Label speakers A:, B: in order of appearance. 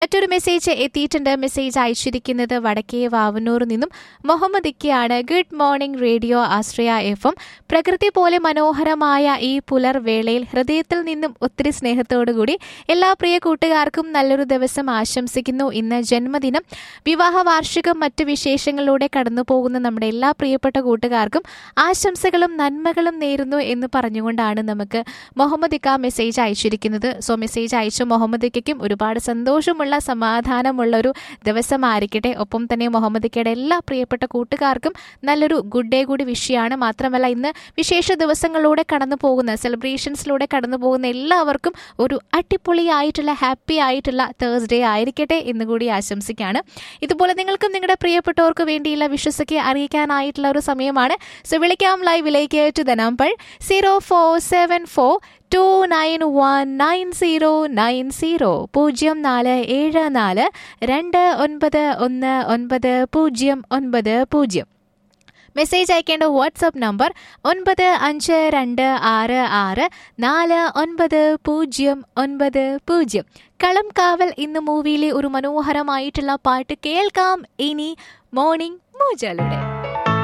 A: മറ്റൊരു മെസ്സേജ് എത്തിയിട്ടുണ്ട് മെസ്സേജ് അയച്ചിരിക്കുന്നത് വടക്കേ വാവനൂർ നിന്നും മുഹമ്മദ് ഇക്കയാണ് good morning radio Ashraya F M പ്രകൃതി പോലെ മനോഹരമായ ഈ പുലർവേളയിൽ ഹൃദയത്തിൽ നിന്നും ഒത്തിരി സ്നേഹത്തോടുകൂടി എല്ലാ പ്രിയ കൂട്ടുകാർക്കും നല്ലൊരു ദിവസം ആശംസിക്കുന്നു ഇന്ന് ജന്മദിനം വിവാഹ വാർഷികം മറ്റു വിശേഷങ്ങളിലൂടെ കടന്നു പോകുന്ന നമ്മുടെ എല്ലാ പ്രിയപ്പെട്ട കൂട്ടുകാർക്കും ആശംസകളും നന്മകളും നേരുന്നു എന്ന് പറഞ്ഞുകൊണ്ടാണ് നമുക്ക് മുഹമ്മദ് ഇക്ക മെസ്സേജ് അയച്ചിരിക്കുന്നത് സോ മെസ്സേജ് അയച്ച മുഹമ്മദ് ഇക്കയ്ക്കും ഒരുപാട് സന്തോഷമുള്ള സമാധാനമുള്ള ഒരു ദിവസമായിരിക്കട്ടെ ഒപ്പം തന്നെ മുഹമ്മദ് ഇക്കയുടെ എല്ലാ പ്രിയപ്പെട്ട കൂട്ടുകാർക്കും നല്ലൊരു ഗുഡ് ഡേ കൂടി വിഷയമാണ് മാത്രമല്ല ഇന്ന് വിശേഷ ദിവസങ്ങളിലൂടെ കടന്നു പോകുന്ന സെലിബ്രേഷൻസിലൂടെ കടന്നു പോകുന്ന എല്ലാവർക്കും ഒരു അടിപൊളിയായിട്ടുള്ള ഹാപ്പി ആയിട്ടുള്ള തേഴ്സ്ഡേ ആയിരിക്കട്ടെ എന്ന് കൂടി ആശംസിക്കുകയാണ് ഇതുപോലെ നിങ്ങൾക്കും നിങ്ങളുടെ പ്രിയപ്പെട്ടവർക്ക് വേണ്ടിയുള്ള വിശ്വസൊക്കെ അറിയിക്കാനായിട്ടുള്ള ഒരു സമയമാണ് സോ വിളിക്കാം ലൈവിലേക്ക് to the number zero four seven four two nine one nine zero nine zero പൂജ്യം നാല് ഏഴ് നാല് രണ്ട് ഒൻപത് ഒന്ന് ഒൻപത് പൂജ്യം ഒൻപത് പൂജ്യം മെസ്സേജ് അയക്കേണ്ട വാട്സപ്പ് നമ്പർ ഒൻപത് അഞ്ച് രണ്ട് ആറ് ആറ് നാല് ഒൻപത് പൂജ്യം ഒൻപത് പൂജ്യം കളം കാവൽ ഇന്ന് മൂവിയിലെ ഒരു മനോഹരമായിട്ടുള്ള പാട്ട് കേൾക്കാം ഇനി മോർണിംഗ് മൂജലുടെ